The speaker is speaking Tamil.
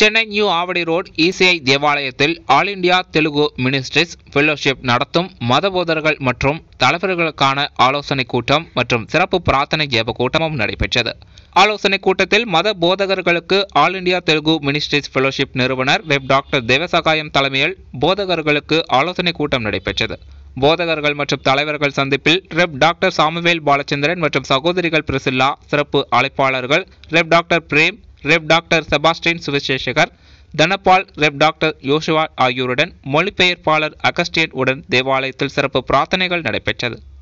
Chennai new Avadi road ECI தேவாலயத்தில் all India Telugu ministries fellowship நடத்தும் மதபோதர்கள் மற்றும் தலைவர்களுக்கான ஆலோசனை கூட்டம் மற்றும் சிறப்பு பிரார்த்தனை ஜெப கூட்டமும் நடைபெற்றது ஆலோசனை கூட்டத்தில் மத போதகர்களுக்கு all India Telugu ministries fellowship நிறுவனர் ரெப் டாக்டர் தேவசகாயம் தலைமையில் போதகர்களுக்கு ஆலோசனை கூட்டம் நடைபெற்றது போதகர்கள் மற்றும் தலைவர்கள் சந்திப்பில் ரெப் டாக்டர் சாமுவேல் பாலச்சந்திரன் மற்றும் சகோதரிகள் பிரிசில்லா சிறப்பு அழைப்பாளர்கள் Rev doctor Prem Rev doctor Sebastian சுவிசேஷகர் தனபால் ரெப் டாக்டர் யோசுவா ஆகியோருடன் மொழிபெயர்ப்பாளர் அகஸ்டியன் உடன் தேவாலயத்தில் சிறப்பு பிரார்த்தனைகள் நடைபெற்றது